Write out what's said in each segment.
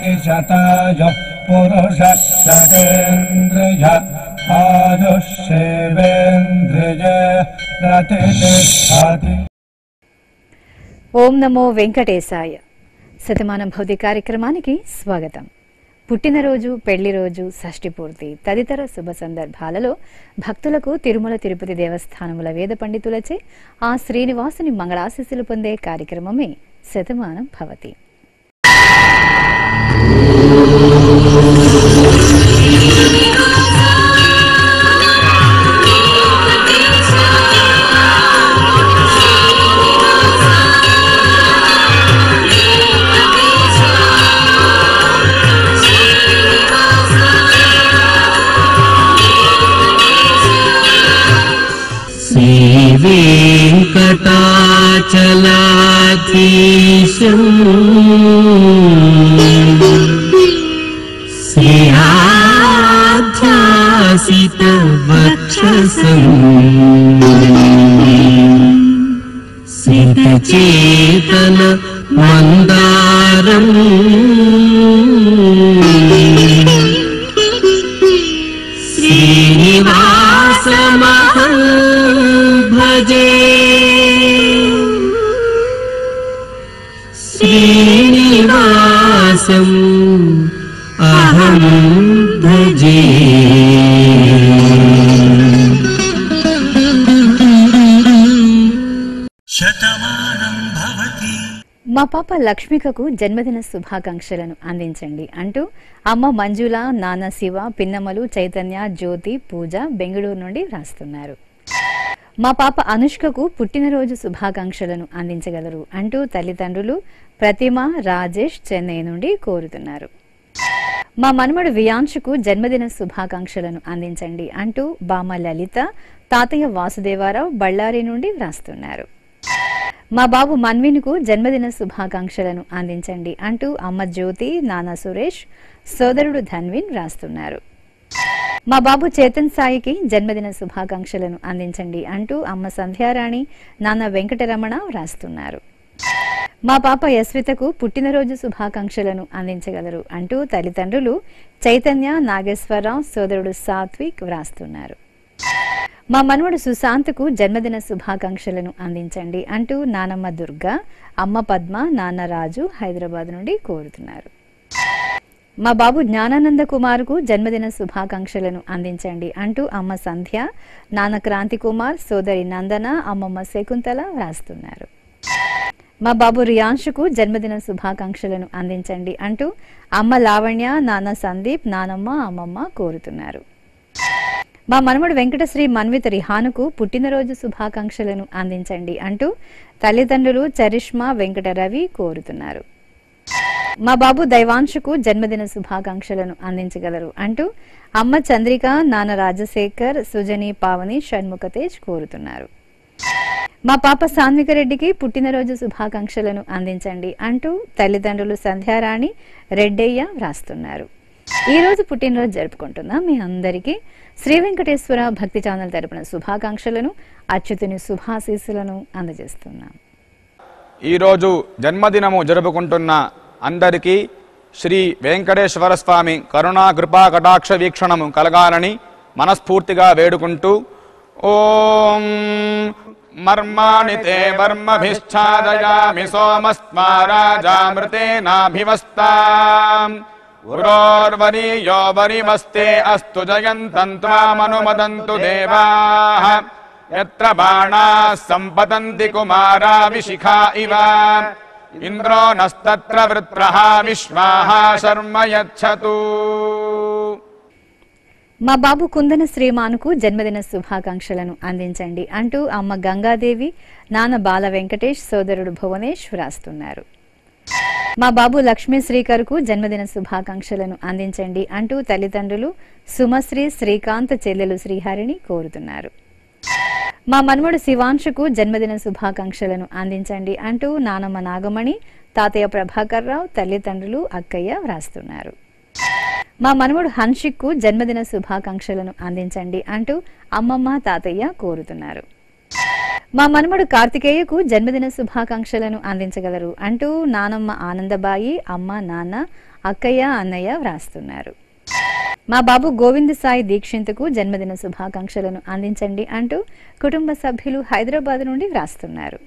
शताय पुरुष सतेन्द्रिय आयुष्येवेन्द्रिय प्रतिष्ठति ఓం నమో వెంకటేశాయ శతమానం భౌతి కార్యక్రమానికి స్వాగతం పుట్టినరోజు పెళ్లి రోజు షష్ఠి పూర్తి తదితర శుభ సందర్భాలలో భక్తులకు తిరుమల తిరుపతి దేవస్థానముల వేద పండితులచే ఆ శ్రీనివాసుని మంగళాశీస్సులు పొందే కార్యక్రమమే శతమానం భవతి श्रीवेङ्कटाचलाधीशम् श्रियाध्यासितवक्षसम् सितचेतन मन्दारम् श्रीनिवासमहं भजे श्रीनिवासम् अहं भजे మా పాప లక్ష్మికకు జన్మదిన శుభాకాంక్షలను అందించండి అంటూ అమ్మ మంజుల నాన్న శివ పిన్నమ్మలు చైతన్య జ్యోతి పూజ బెంగళూరు నుండి వ్రాస్తున్నారు మా పాప అనుష్కకు పుట్టినరోజు శుభాకాంక్షలను అందించగలరు అంటూ తల్లిదండ్రులు ప్రతిమ రాజేష్ చెన్నై నుండి కోరుతున్నారు మా మనమడు వియాంశుకు జన్మదిన శుభాకాంక్షలను అందించండి అంటూ బామ లలిత తాతయ్య వాసుదేవారావు బళ్ళారి నుండి వ్రాస్తున్నారు మా బాబు మన్విన్కు జన్మదిన శుభాకాంక్షలను అందించండి అంటూ అమ్మ జ్యోతి నాన్న సురేష్ సోదరుడు ధన్విన్ వ్రాస్తున్నారు మా బాబు చేతన్ సాయికి జన్మదిన శుభాకాంక్షలను అందించండి అంటూ అమ్మ సంధ్యారాణి నాన్న వెంకటరమణ వ్రాస్తున్నారు మా పాప యస్వితకు పుట్టినరోజు శుభాకాంక్షలను అందించగలరు అంటూ తల్లిదండ్రులు చైతన్య నాగేశ్వరరావు సోదరుడు సాత్విక్ వ్రాస్తున్నారు మా మనవడు సుశాంత్కు జన్మదిన శుభాకాంక్షలను అందించండి అంటూ నానమ్మ దుర్గా అమ్మ పద్మ నాన్న రాజు హైదరాబాద్ నుండి కోరుతున్నారు మా బాబు జ్ఞానానంద కుమార్కు జన్మదిన శుభాకాంక్షలను అందించండి అంటూ అమ్మ సంధ్య నాన్న క్రాంతి కుమార్ సోదరి నందన అమ్మమ్మ శకుంతల వ్రాస్తున్నారు మా బాబు రియాంశుకు జన్మదిన శుభాకాంక్షలను అందించండి అంటూ అమ్మ లావణ్య నాన్న సందీప్ నానమ్మ అమ్మమ్మ కోరుతున్నారు మా మనవడు వెంకటశ్రీ మన్విత రిహానుకు పుట్టినరోజు శుభాకాంక్షలను అందించండి అంటూ తల్లిదండ్రులు చరిష్మా వెంకట రవి కోరుతున్నారు మా బాబు దైవాంశుకు జన్మదిన శుభాకాంక్షలను అందించగలరు అంటూ అమ్మ చంద్రిక నాన్న రాజశేఖర్ సుజని పావని షణ్ముఖతేజ్ కోరుతున్నారు మా పాప సాన్విక రెడ్డికి పుట్టినరోజు శుభాకాంక్షలను అందించండి అంటూ తల్లిదండ్రులు సంధ్యారాణి రెడ్డయ్య వ్రాస్తున్నారు ఈ రోజు పుట్టినరోజు జరుపుకుంటున్న మీ అందరికీ శ్రీ వెంకటేశ్వర భక్తి ఛానల్ తరపున శుభాకాంక్షలను అచ్యుతుని శుభాశీస్సులను అందజేస్తున్నాం ఈరోజు జన్మదినము జరుపుకుంటున్న అందరికీ శ్రీ వెంకటేశ్వర స్వామి కరుణా కృపా కటాక్ష వీక్షణము కలగాలని మనస్ఫూర్తిగా వేడుకుంటూ ఓం మర్మాణి తే వర్మభిశ్చాదయామి సోమస్మారాజామృతేనాభివస్తాం ఉరోర్వరీయో వరిమస్తే అస్తు జయంతం త్వామనుమదంతు దేవాః యత్ర బాణాः సంపతంతి కుమారా విశిఖా ఇవ ఇంద్రో నస్తత్ర వృత్రః విశ్వాః శర్మ యచ్చతు మా బాబు కుందన శ్రీమానుకు జన్మదిన శుభాకాంక్షలను అందించండి అంటూ అమ్మ గంగాదేవి నాన్న బాల వెంకటేష్ సోదరుడు భువనేష్ వ్రాస్తున్నారు మా బాబు లక్ష్మీ శ్రీకర్కు జన్మదిన శుభాకాంక్షలను అందించండి అంటూ తల్లిదండ్రులు సుమశ్రీ శ్రీకాంత్ చెల్లెలు శ్రీహరిని కోరుతున్నారు మా మన్మడు శివాంశుకు జన్మదిన శుభాకాంక్షలను అందించండి అంటూ నానమ్మ నాగమణి తాతయ్య ప్రభాకర్ రావు తల్లిదండ్రులు అక్కయ్య వ్రాస్తున్నారు మా మనవడు హన్షిక్కు జన్మదిన శుభాకాంక్షలను అందించండి అంటూ అమ్మమ్మ తాతయ్య కోరుతున్నారు మా మనమడు కార్తికేయకు జన్మదిన శుభాకాంక్షలను అందించగలరు అంటూ నానమ్మ ఆనందబాయి అమ్మ నాన్న అక్కయ్య అన్నయ్య వ్రాస్తున్నారు మా బాబు గోవింద్ సాయి దీక్షింత్కు జన్మదిన శుభాకాంక్షలను అందించండి అంటూ కుటుంబ సభ్యులు హైదరాబాద్ నుండి వ్రాస్తున్నారు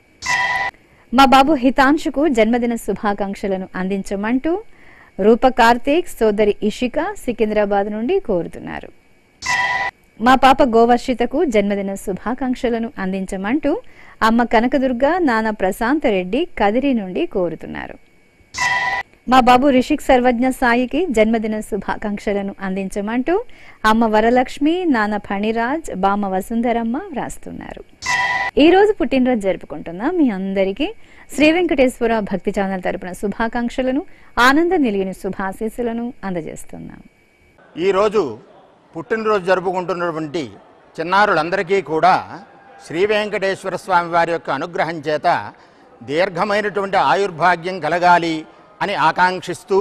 మా బాబు హితాంశుకు జన్మదిన శుభాకాంక్షలను అందించమంటూ రూప కార్తీక్ సోదరి ఇషిక సికింద్రాబాద్ నుండి కోరుతున్నారు మా పాప గోవర్షితకు జన్మదిన శుభాకాంక్షలను అందించమంటూ అమ్మ కనకదుర్గ నాన్న ప్రశాంత్ రెడ్డి కదిరి నుండి కోరుతున్నారు మా బాబు రిషిక్ సర్వజ్ఞ సాయికి జన్మదిన శుభాకాంక్షలను అందించమంటూ అమ్మ వరలక్ష్మి నాన్న ఫణిరాజ్ బామ్మ వసుంధరమ్మ వ్రాస్తున్నారు ఈ రోజు పుట్టినరోజు జరుపుకుంటున్న మీ అందరికీ శ్రీ వెంకటేశ్వర భక్తి ఛానల్ తరపున శుభాకాంక్షలను ఆనంద నిలిగిన శుభాశీస్సులను అందజేస్తున్నాం ఈరోజు పుట్టినరోజు జరుపుకుంటున్నటువంటి చిన్నారులందరికీ కూడా శ్రీ వెంకటేశ్వర స్వామి వారి యొక్క అనుగ్రహం చేత దీర్ఘమైనటువంటి ఆయుర్భాగ్యం కలగాలి అని ఆకాంక్షిస్తూ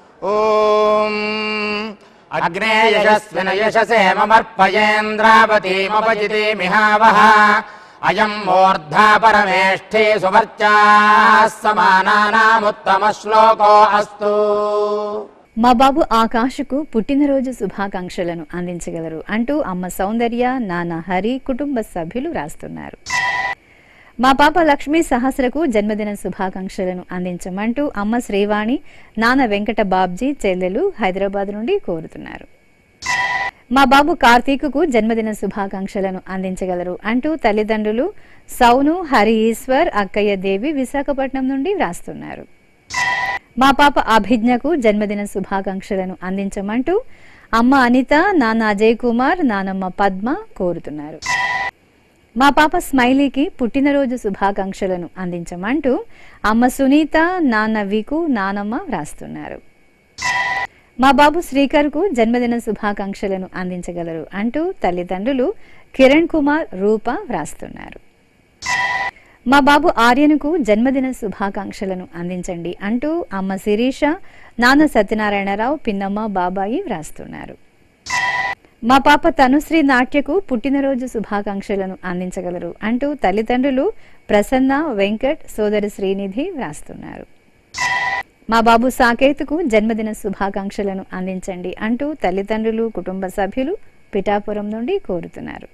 ఓం అగ్నే యశస్విన యశసే మమర్పయేంద్రావతీమపజితే మిహావహ అయం మూర్ధా పరమేష్ఠే సువర్చా సమానానాముత్తమ శ్లోకో అస్తు మా బాబు ఆకాశకు పుట్టినరోజు శుభాకాంక్షలను అందించగలరు అంటూ అమ్మ సౌందర్య నాన్న హరి కుటుంబ సభ్యులు రాస్తున్నారు మా పాప లక్ష్మీ సహస్రకు జన్మదిన శుభాకాంక్షలను అందించమంటూ అమ్మ శ్రీవాణి నాన్న వెంకట బాబ్జీ చెల్లెలు హైదరాబాద్ నుండి కోరుతున్నారు మా బాబు కార్తీకుకు జన్మదిన శుభాకాంక్షలను అందించగలరు అంటూ తల్లిదండ్రులు సౌను హరి ఈశ్వర్ అక్కయ్య దేవి విశాఖపట్నం నుండి వ్రాస్తున్నారు మా పాప అభిజ్ఞకు జన్మదిన శుభాకాంక్షలను అందించమంటూ అమ్మ అనిత నాన్న అజయ్ కుమార్ నానమ్మ పద్మ కోరుతున్నారు మా పాప స్మైలీకి పుట్టినరోజు శుభాకాంక్షలను అందించమంటూ అమ్మ సునీత నాన్న వికు నానమ్మ వ్రాస్తున్నారు మా బాబు శ్రీకర్కు జన్మదిన శుభాకాంక్షలను అందించగలరు అంటూ తల్లిదండ్రులు కిరణ్ కుమార్ రూప వ్రాస్తున్నారు మా బాబు ఆర్యనుకు జన్మదిన శుభాకాంక్షలను అందించండి అంటూ అమ్మ శిరీష నాన్న సత్యనారాయణరావు పిన్నమ్మ బాబాయి వ్రాస్తున్నారు మా పాప తనుశ్రీ నాట్యకు పుట్టినరోజు శుభాకాంక్షలను అందించగలరు అంటూ తల్లిదండ్రులు ప్రసన్న వెంకట్ సోదరి శ్రీనిధి వ్రాస్తున్నారు మా బాబు సాకేత్కు జన్మదిన శుభాకాంక్షలను అందించండి అంటూ తల్లిదండ్రులు కుటుంబ సభ్యులు పిఠాపురం నుండి కోరుతున్నారు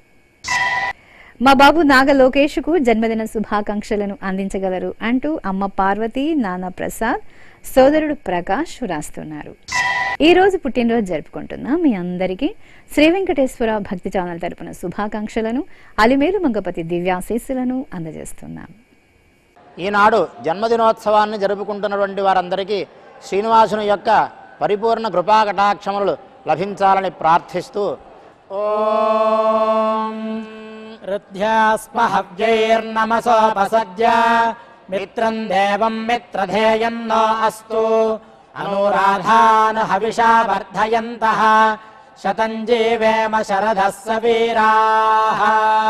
మా బాబు నాగ లోకేష్కు జన్మదిన శుభాకాంక్షలను అందించగలరు అంటూ అమ్మ పార్వతి నాన్న ప్రసాద్ సోదరుడు ప్రకాష్ రాస్తున్నారు ఈ రోజు పుట్టినరోజు జరుపుకుంటున్న మీ అందరికీ శ్రీ వెంకటేశ్వర భక్తి ఛానల్ తరపున శుభాకాంక్షలను అలిమేలు మంగపతి దివ్యాశీస్సులను అందజేస్తున్నాం ఈనాడు జన్మదినోత్సవాన్ని జరుపుకుంటున్నటువంటి వారందరికీ శ్రీనివాసుని యొక్క పరిపూర్ణ కృపా కటాక్షములు లభించాలని ప్రార్థిస్తూ ఓం హృద్యాస్మహవ్యైర్నమసోపసజ్య మిత్రం దేవం మిత్రధేయన్నో అస్తు అనురాధాన్ హవిషా వర్ధయంతః శతం జీవేమ శరదः సవీరాः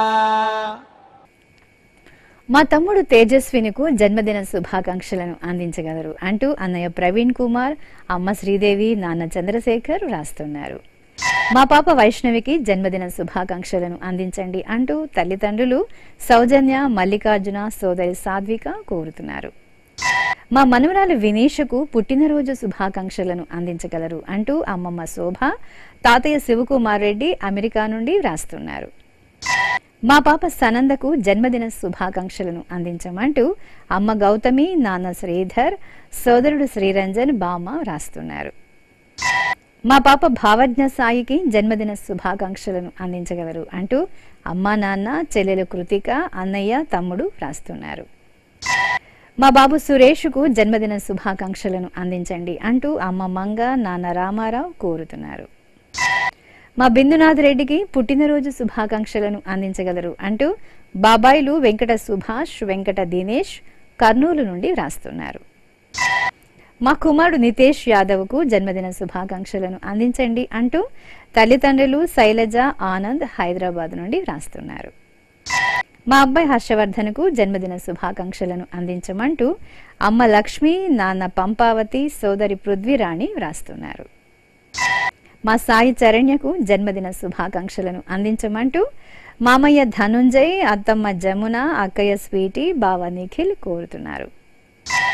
మా తమ్ముడు తేజస్వినికు జన్మదిన శుభాకాంక్షలను అందించగలరు అంటూ అన్నయ్య ప్రవీణ్ కుమార్ అమ్మ శ్రీదేవి నాన్న చంద్రశేఖర్ రాస్తున్నారు మా పాప వైష్ణవికి జన్మదిన శుభాకాంక్షలను అందించండి అంటూ తల్లిదండ్రులు సౌజన్య మల్లికార్జున సోదరి సాత్విక కోరుతున్నారు మా మనుమరాలు వినీషకు పుట్టినరోజు శుభాకాంక్షలను అందించగలరు అంటూ అమ్మమ్మ శోభ తాతయ్య శివకుమార్ రెడ్డి అమెరికా నుండి వ్రాస్తున్నారు మా పాప సనందకు జన్మదిన శుభాకాంక్షలను అందించమంటూ అమ్మ గౌతమి నాన్న శ్రీధర్ సోదరుడు శ్రీరంజన్ బామ్మ రాస్తున్నారు మా పాప భావజ్ఞ సాయికి జన్మదిన శుభాకాంక్షలను అందించగలరు అంటూ అమ్మ నాన్న చెల్లెలు కృతిక అన్నయ్య తమ్ముడు రాస్తున్నారు మా బాబు సురేష్కు జన్మదిన శుభాకాంక్షలను అందించండి అంటూ అమ్మ మంగ నాన్న రామారావు కోరుతున్నారు మా బిందునాథ్ రెడ్డికి పుట్టినరోజు శుభాకాంక్షలను అందించగలరు అంటూ బాబాయిలు వెంకట సుభాష్ వెంకట దినేష్ కర్నూలు నుండి రాస్తున్నారు మా కుమారుడు నితేష్ యాదవ్కు జన్మదిన శుభాకాంక్షలను అందించండి అంటూ తల్లిదండ్రులు శైలజ ఆనంద్ హైదరాబాద్ నుండి రాస్తున్నారు మా అబ్బాయి హర్షవర్ధన్కు జన్మదిన శుభాకాంక్షలను అందించమంటూ అమ్మ లక్ష్మి నాన్న పంపావతి సోదరి పృథ్వీరాణి వ్రాస్తున్నారు మా సాయి చరణ్యకు జన్మదిన శుభాకాంక్షలను అందించమంటూ మామయ్య ధనుంజయ్ అత్తమ్మ జమున అక్కయ్య స్వీటీ బావ నిఖిల్ కోరుతున్నారు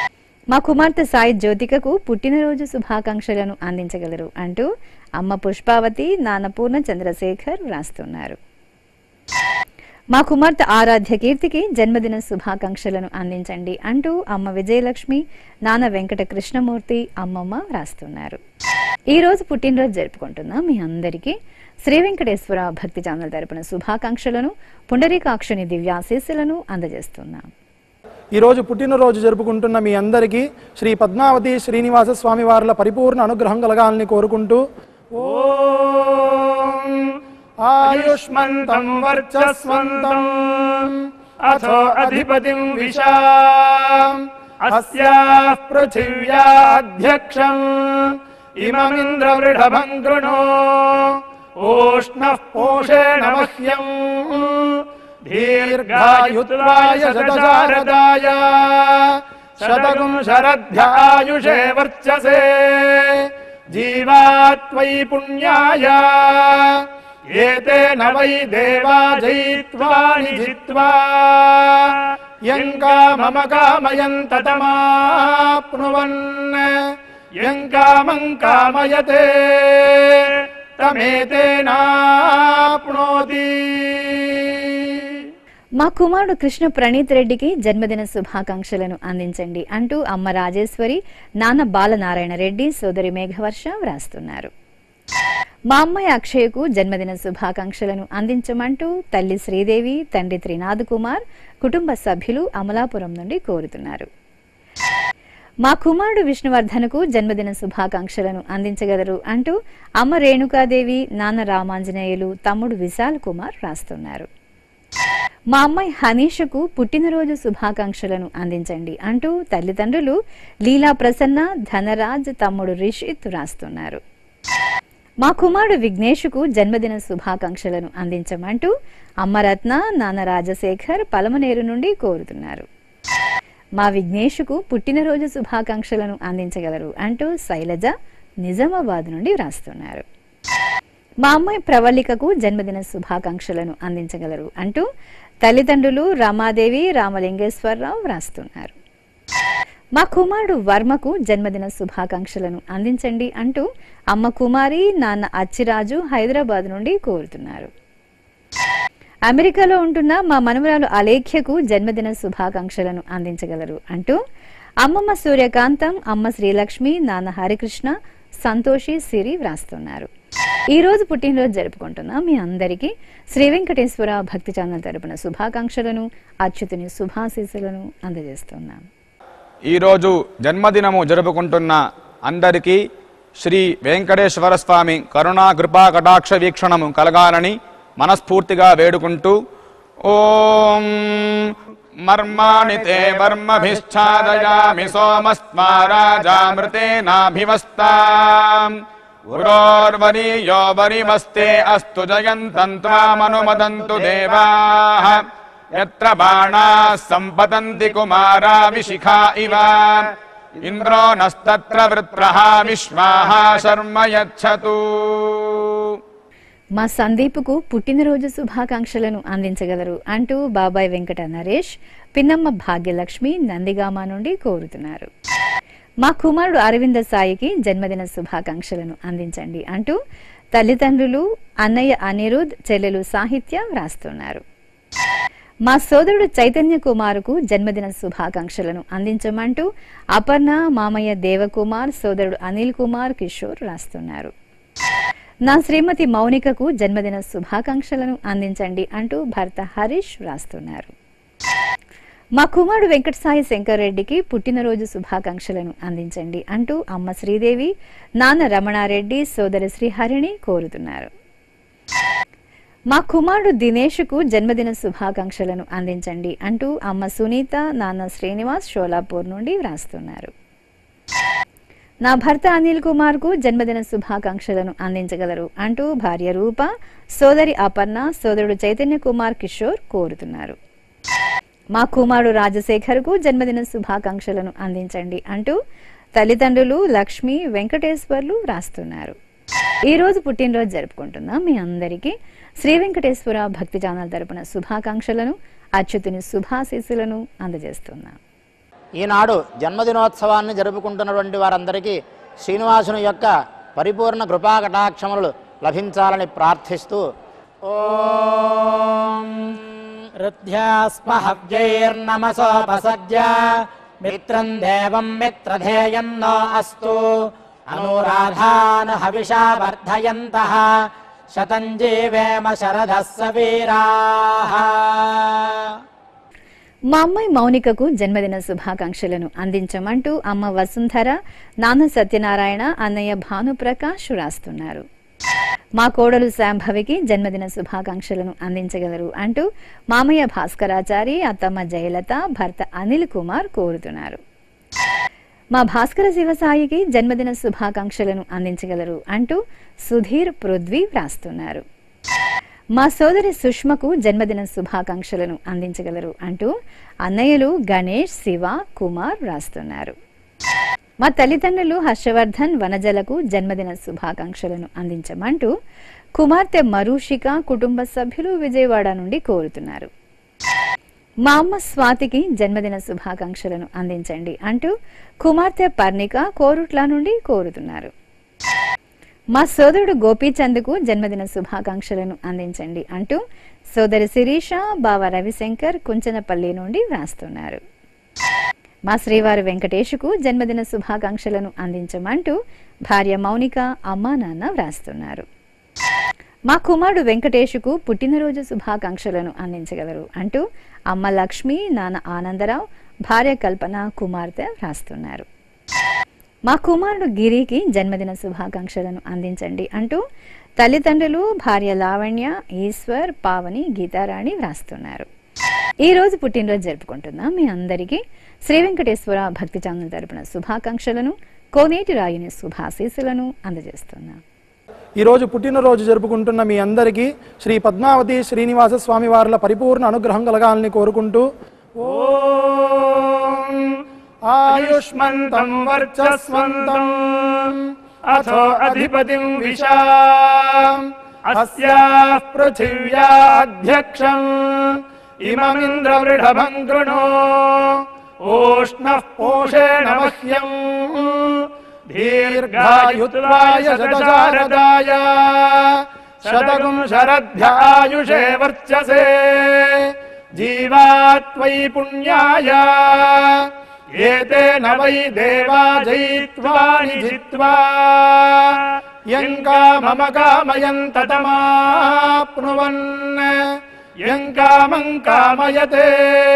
మా కుమార్తె సాయి జ్యోతికకు పుట్టినరోజు శుభాకాంక్షలను అందించగలరు అంటూ అమ్మ పుష్పావతి నాన్న పూర్ణ చంద్రశేఖర్ వ్రాస్తున్నారు మా కుమార్తె ఆరాధ్య కీర్తికి జన్మదిన శుభాకాంక్షలను అందించండి అంటూ అమ్మ విజయలక్ష్మి నాన్న వెంకట కృష్ణమూర్తి అమ్మమ్మ రాస్తున్నారు ఈ రోజు పుట్టినరోజు జరుపుకుంటున్న మీ అందరికీ శ్రీ వెంకటేశ్వర భక్తి ఛానల్ తరపున శుభాకాంక్షలను పుండరీకాక్షుని దివ్యాశీస్సులను అందజేస్తున్నాం ఈరోజు పుట్టినరోజు జరుపుకుంటున్న మీ అందరికీ శ్రీ పద్మావతి శ్రీనివాస స్వామి వార్ల పరిపూర్ణ అనుగ్రహం కలగాలని కోరుకుంటూ ఓం ఆయుష్మంతం వర్చస్వంతం అథో అధిపతిం విశా అస్యాః పృథివ్యాధ్యక్షం ఇమమింద్రవృఢభం గృణో ఓష్ణః పోషేణ మహ్యం దీర్ఘాయుత్వాయ శతశారదాయ శతగుం శరధ్యాయుషే వర్చసే జీవాత్వై పుణ్యాయ ఏతేన వై దేవా జయిత్వాని జిత్వా యం కామమ కామయం తతమాప్నువన్ యం కామం కామయతే తమేతేనాప్నోతి మా కుమారుడు కృష్ణ ప్రణీత్ రెడ్డికి జన్మదిన శుభాకాంక్షలను అందించండి అంటూ అమ్మ రాజేశ్వరి నాన్న బాలనారాయణ రెడ్డి సోదరి మేఘవర్ష వ్రాస్తున్నారు మా అమ్మాయి అక్షయ్కు జన్మదిన శుభాకాంక్షలను అందించమంటూ తల్లి శ్రీదేవి తండ్రి త్రినాథ్ కుమార్ కుటుంబ సభ్యులు అమలాపురం నుండి కోరుతున్నారు మా కుమారుడు విష్ణువర్ధన్కు జన్మదిన శుభాకాంక్షలను అందించగలరు అంటూ అమ్మ రేణుకాదేవి నాన్న రామాంజనేయులు తమ్ముడు విశాల్ కుమార్ రాస్తున్నారు మా అమ్మాయి హనీషకు పుట్టినరోజు శుభాకాంక్షలను అందించండి అంటూ తల్లిదండ్రులు లీలా ప్రసన్న ధనరాజ్ తమ్ముడు రిషిత్ రాస్తున్నారు మా కుమారుడు విఘ్నేష్కు జన్మదిన శుభాకాంక్షలను అందించమంటూ అమ్మరత్న నాన్న రాజశేఖర్ పలమనేరు నుండి కోరుతున్నారు మా విఘ్నేష్కు పుట్టినరోజు శుభాకాంక్షలను అందించగలరు అంటూ శైలజ నిజామాబాద్ నుండి వ్రాస్తున్నారు మా అమ్మాయి ప్రవళికకు జన్మదిన శుభాకాంక్షలను అందించగలరు అంటూ తల్లిదండ్రులు రామాదేవి రామలింగేశ్వరరావు వ్రాస్తున్నారు మా కుమారుడు వర్మకు జన్మదిన శుభాకాంక్షలను అందించండి అంటూ అమ్మ కుమారి నాన్న అచ్చిరాజు హైదరాబాద్ నుండి కోరుతున్నారు అమెరికాలో ఉంటున్న మా మనవరాలు అలేఖ్యకు జన్మదిన శుభాకాంక్షలను అందించగలరు అంటూ అమ్మమ్మ సూర్యకాంతం అమ్మ శ్రీలక్ష్మి నాన్న హరికృష్ణ సంతోషి సిరి వ్రాస్తున్నారు ఈ రోజు పుట్టినరోజు జరుపుకుంటున్న మీ అందరికీ శ్రీ వెంకటేశ్వర భక్తి ఛానల్ తరపున శుభాకాంక్షలను అచ్యుతుని శుభాశీస్సులను అందజేస్తున్నాం ఈరోజు జన్మదినము జరుపుకుంటున్న అందరికీ శ్రీ వెంకటేశ్వర స్వామి కరుణా కృపా కటాక్ష వీక్షణము కలగాలని మనస్ఫూర్తిగా వేడుకుంటూ ఓం మర్మాణి తే వర్మభిశ్చాదయామి సోమస్మా రాజామృతేనాభివస్తాం ఉరోర్వరీయో వరిమస్తే అస్తు జయంతం త్వామనుమదంతు దేవాః యత్ర బాణాः सम्पतन्ति కుమారా విశిఖా ఇవ ఇంద్రో నస్తత్ర వృత్రః విశ్వాః శర్మ యచ్చతు మా సందీప్కు పుట్టినరోజు శుభాకాంక్షలను అందించగలరు అంటూ బాబాయ్ వెంకట నరేష్ పిన్నమ్మ భాగ్యలక్ష్మి నందిగామ నుండి కోరుతున్నారు మా కుమారుడు అరవింద సాయికి జన్మదిన శుభాకాంక్షలను అందించండి అంటూ తల్లిదండ్రులు అన్నయ్య అనిరుద్ చెల్లెలు సాహిత్య వ్రాస్తున్నారు మా సోదరుడు చైతన్య కుమారుకు జన్మదిన శుభాకాంక్షలను అందించమంటూ అపర్ణ మామయ్య దేవకుమార్ సోదరుడు అనిల్ కుమార్ కిషోర్ రాస్తున్నారు నా శ్రీమతి మౌనికకు జన్మదిన శుభాకాంక్షలను అందించండి అంటూ భర్త హరీష్ రాస్తున్నారు మా కుమారుడు వెంకట సాయి శంకర్ రెడ్డికి పుట్టినరోజు శుభాకాంక్షలను అందించండి అంటూ అమ్మ శ్రీదేవి నాన్న రమణారెడ్డి సోదరి శ్రీహరిణి కోరుతున్నారు మా కుమారుడు దినేష్కు జన్మదిన శుభాకాంక్షలను అందించండి అంటూ అమ్మ సునీత నాన్న శ్రీనివాస్ షోలాపూర్ నుండి వ్రాస్తున్నారు నా భర్త అనిల్ కుమార్ కు జన్మదిన శుభాకాంక్షలను అందించగలరు అంటూ భార్య రూప సోదరి అపర్ణ సోదరుడు చైతన్య కుమార్ కిషోర్ కోరుతున్నారు మా కుమారుడు రాజశేఖర్ కు జన్మదిన శుభాకాంక్షలను అందించండి అంటూ తల్లిదండ్రులు లక్ష్మి వెంకటేశ్వర్లు రాస్తున్నారు ఈ రోజు పుట్టినరోజు జరుపుకుంటున్న మీ అందరికీ శ్రీ వెంకటేశ్వర భక్తి ఛానల్ తరపున శుభాకాంక్షలను అచ్యుతుని శుభాశీస్సులను అందజేస్తున్నాం ఈనాడు జన్మదినోత్సవాన్ని జరుపుకుంటున్నటువంటి వారందరికీ శ్రీనివాసుని యొక్క పరిపూర్ణ కృపా కటాక్షములు లభించాలని ప్రార్థిస్తూ ఓం రుధ్యాస్మహవ్యైర్నమసోపసజ్య మిత్రం దేవం మిత్రధేయన్నో అస్తు అనురాధాన హవిషా వర్ధయంతః శతం జీవేమ శరదः సవీరాः మా అమ్మాయి మౌనికకు జన్మదిన శుభాకాంక్షలను అందించమంటూ అమ్మ వసుంధర నాన్న సత్యనారాయణ అన్నయ్య భానుప్రకాష్ రాస్తున్నారు మా కోడలు శాంభవికి జన్మదిన శుభాకాంక్షలను అందించగలరు అంటూ మామయ్య భాస్కరాచారి అత్తమ్మ జయలత భర్త అనిల్ కుమార్ కోరుతున్నారు మా భాస్కర శివసాయికి జన్మదిన శుభాకాంక్షలను అందించగలరు అంటూ సుధీర్ పృథ్వీ వ్రాస్తున్నారు మా సోదరి సుష్మకు జన్మదిన శుభాకాంక్షలను అందించగలరు అంటూ అన్నయ్యలు గణేష్ శివ కుమార్ వ్రాస్తున్నారు మా తల్లిదండ్రులు హర్షవర్ధన్ వనజలకు జన్మదిన శుభాకాంక్షలను అందించమంటూ కుమార్తె మరూషిక కుటుంబ సభ్యులు విజయవాడ నుండి కోరుతున్నారు మా అమ్మ స్వాతికి జన్మదిన శుభాకాంక్షలను అందించండి అంటూ కుమార్తె పర్ణిక కోరుట్ల నుండి కోరుతున్నారు మా సోదరుడు గోపీచంద్కు జన్మదిన శుభాకాంక్షలను అందించండి అంటూ సోదరి శిరీష బావ రవిశంకర్ కుంచనపల్లి నుండి వ్రాస్తున్నారు మా శ్రీవారు వెంకటేశుకు జన్మదిన శుభాకాంక్షలను అందించమంటూ భార్య మౌనిక అమ్మా నాన్న వ్రాస్తున్నారు మా కుమారుడు వెంకటేశుకు పుట్టినరోజు శుభాకాంక్షలను అందించగలరు అంటూ అమ్మ లక్ష్మి నాన్న ఆనందరావు భార్య కల్పన కుమార్తె వ్రాస్తున్నారు మా కుమారుడు గిరికి జన్మదిన శుభాకాంక్షలను అందించండి అంటూ తల్లిదండ్రులు భార్య లావణ్య ఈశ్వర్ పావని గీతారాణి వ్రాస్తున్నారు ఈ రోజు పుట్టినరోజు జరుపుకుంటున్నాం మీ అందరికీ శ్రీ వెంకటేశ్వర భక్తి ఛానల్ తరపున శుభాకాంక్షలను కోనేటి రాయుని శుభాశీస్సులను అందజేస్తున్నాం ఈరోజు పుట్టినరోజు జరుపుకుంటున్న మీ అందరికీ శ్రీ పద్మావతి శ్రీనివాస స్వామి వార్ల పరిపూర్ణ అనుగ్రహం కలగాలని కోరుకుంటూ ఓం ఆయుష్మంతం వర్చస్వంతం అథో అధిపతిం విశా అస్యాః పృథివ్యా అధ్యక్షం ఇమమింద్రవృఢభం కృణో ఓష్ణః పోషేణ మహ్యం దీర్ఘాయుత్వాయ శతశారదాయ శతగుం శరధ్యాయుషే వర్చసే జీవాత్వై పుణ్యాయ ఏతేన వై దేవా జయిత్వాని జిత్వా యం కామమ కామయం తతమాప్నువన్ యం కామం కామయతే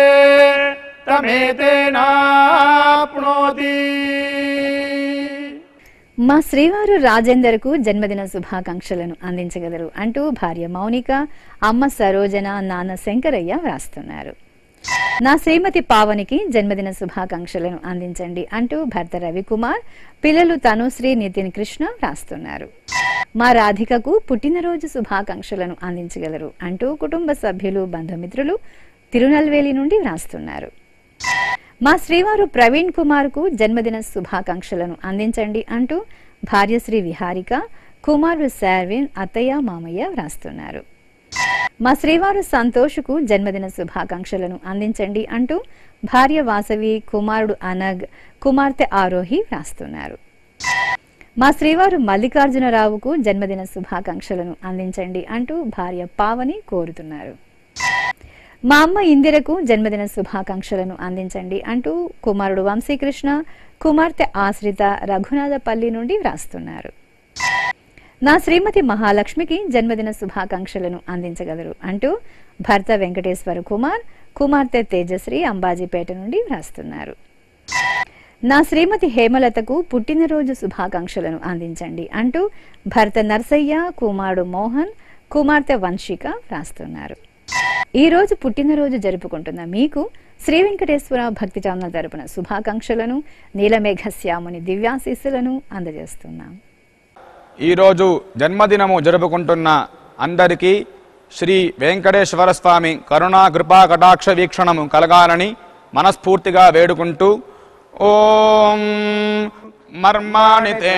తమేతేనాప్నోతి మా శ్రీవారు రాజేందర్కు జన్మదిన శుభాకాంక్షలను అందించగలరు అంటూ భార్య మౌనిక అమ్మ సరోజన నాన్న శంకరయ్య వ్రాస్తున్నారు నా శ్రీమతి పావనికి జన్మదిన శుభాకాంక్షలను అందించండి అంటూ భర్త రవికుమార్ పిల్లలు తనుశ్రీ నితిన్ కృష్ణ వ్రాస్తున్నారు మా రాధికకు పుట్టినరోజు శుభాకాంక్షలను అందించగలరు అంటూ కుటుంబ సభ్యులు బంధుమిత్రులు తిరునల్వేలి నుండి వ్రాస్తున్నారు మా శ్రీవారు ప్రవీణ్ కుమార్ కు జన్మదిన శుభాకాంక్షలను అందించండి అంటూ భార్యశ్రీ విహారిక కుమారుడు శార్విన్ అత్తయ్య మామయ్య వ్రాస్తున్నారు మా శ్రీవారు సంతోష్కు జన్మదిన శుభాకాంక్షలను అందించండి అంటూ భార్య వాసవి కుమారుడు అనగ్ కుమార్తె ఆరోహి వ్రాస్తున్నారు మా శ్రీవారు మల్లికార్జునరావుకు జన్మదిన శుభాకాంక్షలను అందించండి అంటూ భార్య పావని కోరుతున్నారు మా అమ్మ ఇందిరకు జన్మదిన శుభాకాంక్షలను అందించండి అంటూ కుమారుడు వంశీకృష్ణ కుమార్తె ఆశ్రిత రఘునాథపల్లి నుండి వ్రాస్తున్నారు నా శ్రీమతి మహాలక్ష్మికి జన్మదిన శుభాకాంక్షలను అందించగలరు అంటూ భర్త వెంకటేశ్వర కుమార్ కుమార్తె తేజశ్రీ అంబాజీపేట నుండి వ్రాస్తున్నారు నా శ్రీమతి హేమలతకు పుట్టినరోజు శుభాకాంక్షలను అందించండి అంటూ భర్త నర్సయ్య కుమారుడు మోహన్ కుమార్తె వంశిక వ్రాస్తున్నారు ఈ రోజు పుట్టినరోజు జరుపుకుంటున్న మీకు శ్రీ వెంకటేశ్వర భక్తి ఛానల్ తరపున శుభాకాంక్షలను నీలమేఘ శ్యాముని దివ్యాశీస్సులను అందజేస్తున్నాం ఈరోజు జన్మదినము జరుపుకుంటున్న అందరికీ శ్రీ వెంకటేశ్వర స్వామి కరుణా కృపా కటాక్ష వీక్షణము కలగాలని మనస్ఫూర్తిగా వేడుకుంటూ ఓం మర్మాణి తే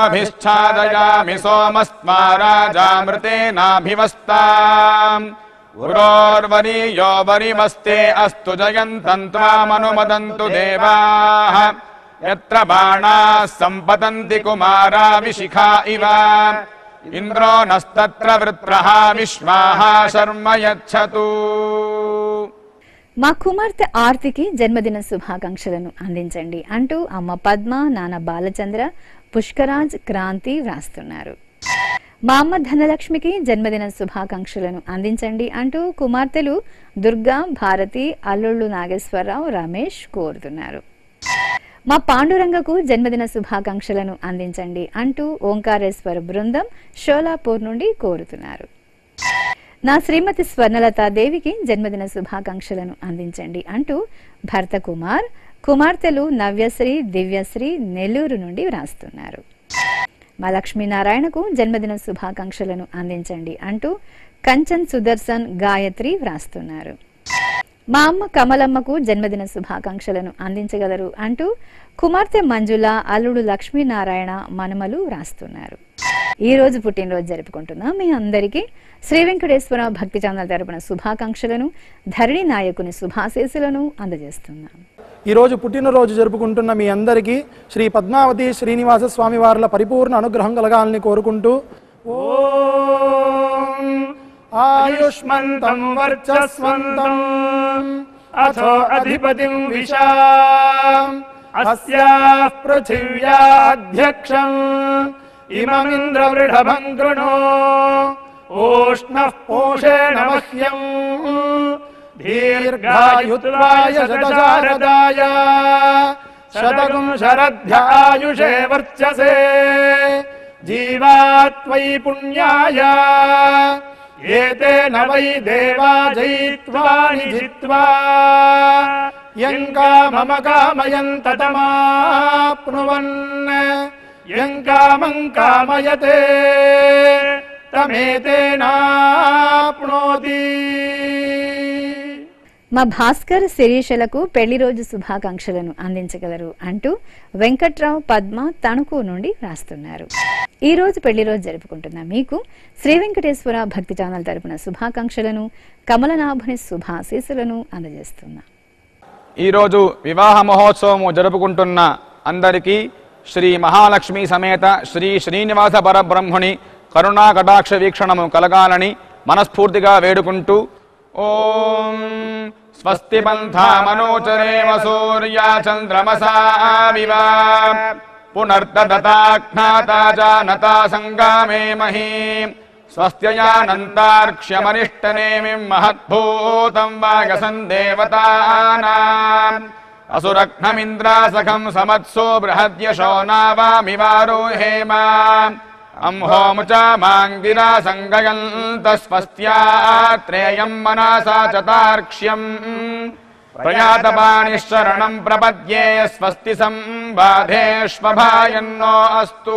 మర్మభిశ్చాదయామి సోమస్మా రాజామృతేనాభివస్తా गुरोर्वरीयो वरिमस्ते अस्तु जयन्तम् त्वामनुमदन्तु देवाः यत्र बाणाः सम्पतन्ति कुमारा विशिखा इव इन्द्रो नस्तत्र वृत्रः विश्वाः शर्म यच्छतु మా కుమార్తె ఆర్తికి జన్మదిన శుభాకాంక్షలను అందించండి అంటూ అమ్మ పద్మ నాన్న బాలచంద్ర పుష్కరాజ్ క్రాంతి వ్రాస్తున్నారు మా అమ్మ ధనలక్ష్మికి జన్మదిన శుభాకాంక్షలను అందించండి అంటూ కుమార్తెలు దుర్గా భారతి అల్లుళ్ళు నాగేశ్వరరావు రమేష్ కోరుతున్నారు మా పాండురంగకు జన్మదిన శుభాకాంక్షలను అందించండి అంటూ ఓంకారేశ్వర బృందం షోలాపూర్ నుండి కోరుతున్నారు నా శ్రీమతి స్వర్ణలతాదేవికి జన్మదిన శుభాకాంక్షలను అందించండి అంటూ భర్త కుమార్ కుమార్తెలు నవ్యశ్రీ దివ్యశ్రీ నెల్లూరు నుండి వ్రాస్తున్నారు మా లక్ష్మీనారాయణకు జన్మదిన శుభాకాంక్షలను అందించండి అంటూ కంచన్ సుదర్శన్ గాయత్రి వ్రాస్తున్నారు మా అమ్మ కమలమ్మకు జన్మదిన శుభాకాంక్షలను అందించగలరు అంటూ కుమార్తె మంజుల అల్లుడు లక్ష్మీనారాయణ మనుమలు వ్రాస్తున్నారు ఈ రోజు పుట్టినరోజు జరుపుకుంటున్న మీ అందరికీ శ్రీ వెంకటేశ్వర భక్తి ఛానల్ తరపున శుభాకాంక్షలను ధరణి నాయకుని శుభాశీస్సులను అందజేస్తున్నాం ఈరోజు పుట్టినరోజు జరుపుకుంటున్న మీ అందరికీ శ్రీ పద్మావతి శ్రీనివాస స్వామి వార్ల పరిపూర్ణ అనుగ్రహం కలగాలని కోరుకుంటూ ఓం ఆయుష్మంతం వర్చస్వంతం అథో అధిపతిం విశా అస్యాః పృథివ్యా అధ్యక్షం ఇమమింద్రవృఢభం కృణో ఓష్ణః పోషేణ మహ్యం దీర్ఘాయుత్వాయ శతశారదాయ శతగుం శరధ్యాయుషే వర్చసే జీవాత్వయి పుణ్యాయ ఏతేన వై దేవా జయిత్వాని జిత్వా యం కామమ కామయం తతమాప్నువన్ యం కామం కామయతే తమేతేనాప్నోతి మా భాస్కర్ శిరీషలకు పెళ్లి రోజు శుభాకాంక్షలను అందించగలరు అంటూ వెంకట్రావు పద్మ తణుకు నుండి రాస్తున్నారు ఈ రోజు పెళ్లి రోజు జరుపుకుంటున్న మీకు శ్రీ వెంకటేశ్వర భక్తి ఛానల్ తరపున శుభాకాంక్షలను కమలనాభుని శుభాశీసులను అందజేస్తున్నా ఈరోజు వివాహ మహోత్సవము జరుపుకుంటున్న అందరికీ శ్రీ మహాలక్ష్మి సమేత శ్రీ శ్రీనివాస పరబ్రహ్మణి కరుణా కటాక్ష వీక్షణము కలగాలని మనస్ఫూర్తిగా వేడుకుంటూ ఓం స్వస్తి పంథామనోచరేమ సూర్యా చంద్రమసావివ పునర్దతాజ్ఞాతా జానతా సంగామే మహీ స్వస్త్యయానంతార్క్ష్యమనిష్టనేమిం మహద్భూతం వాగసం దేవతానాం అసురఘ్నమింద్రాసఖం సమత్సో బృహద్యశో నావామివారోహేమ అంహోముచామాంగిరా సంగయంత స్వస్త్యాత్రేయం మనసా చతార్క్ష్యం ప్రయాతపాణిశరణం ప్రపద్యే స్వస్తి సంబాధేష్వభాయన్నో అస్తు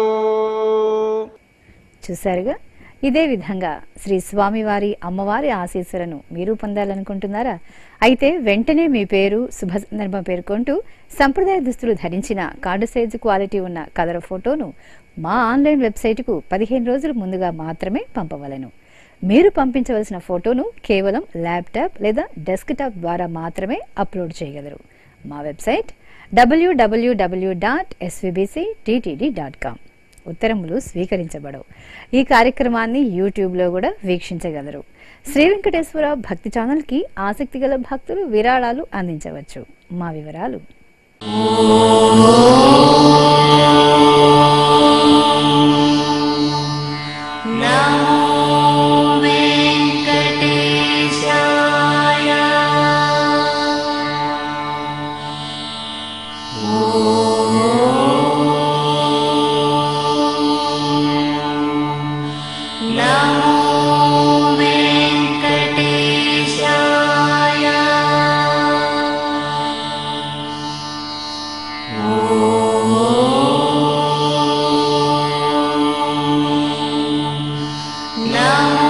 చూశారుగా ఇదే విధంగా శ్రీ స్వామివారి అమ్మవారి ఆశీస్సులను మీరు పొందాలనుకుంటున్నారా అయితే వెంటనే మీ పేరు శుభ సందర్భం పేర్కొంటూ సంప్రదాయ దుస్తులు ధరించిన కార్డు సైజు క్వాలిటీ ఉన్న కలర్ ఫోటోను మా ఆన్లైన్ వెబ్సైటుకు పదిహేను రోజుల ముందుగా మాత్రమే పంపవలను మీరు పంపించవలసిన ఫోటోను కేవలం ల్యాప్టాప్ లేదా డెస్క్టాప్ ద్వారా మాత్రమే అప్లోడ్ చేయగలరు మా website W W W dot SVBC TTD dot com ఉత్తరములు స్వీకరించబడవు ఈ కార్యక్రమాన్ని యూట్యూబ్లో కూడా వీక్షించగలరు శ్రీ వెంకటేశ్వర భక్తి ఛానల్కి ఆసక్తి గల భక్తులు విరాళాలు అందించవచ్చు మా వివరాలు నమో